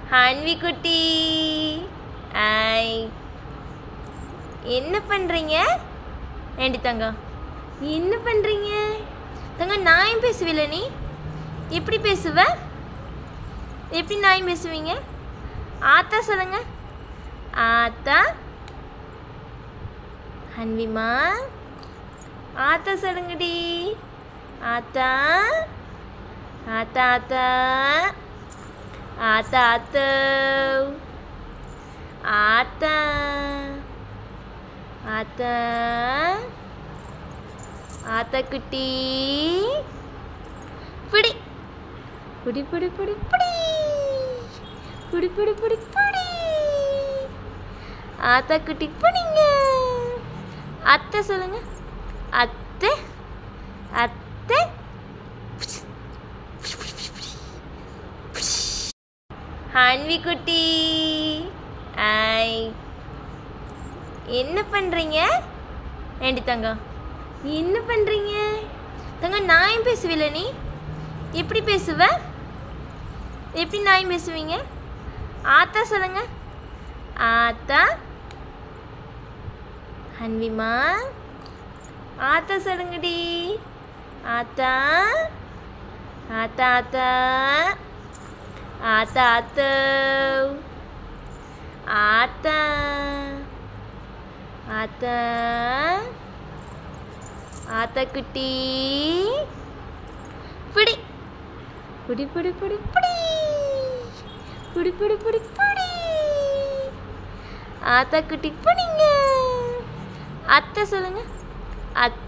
ஹான்வி குட்டி ஐ என்ன பண்ணுறீங்க ஏண்டி தங்கம் என்ன பண்ணுறீங்க தங்கம் நாயும் பேசுவில்ல நீ எப்படி பேசுவ எப்படி நாயும் பேசுவீங்க ஆத்தா சொல்லுங்க ஆத்தா ஹன்விமா ஆத்தா சொல்லுங்கடி ஆத்தா ஆத்தா ஆத்தா ஆத்தா ஆத்தோ ஆத்தா ஆத்தா ஆத்தா குட்டி பிடி புடி புடி புடி புடி புடி புடி புடி புடி ஆத்தா குட்டி புடிங்க அத்தை சொல்லுங்க அத்தை அத்தை ஹான்வி குட்டி ஐ என்ன பண்ணுறீங்க ஏண்டி தங்கம் என்ன பண்ணுறீங்க தங்கம் நாயும் பேசுவில்ல நீ எப்படி பேசுவ எப்படி நாயும் பேசுவீங்க ஆத்தா சொல்லுங்க ஆத்தா ஹன்விமா ஆத்தா சொல்லுங்கடி ஆத்தா ஆத்தா ஆத்தா ஆத்தா ஆத்தோ ஆத்தா ஆத்தா ஆத்தா குட்டி பிடி புடி புடி புடி புடி புடி புடி புடி புடி ஆத்தா குட்டி புடிங்க அத்தை சொல்லுங்க அத்தை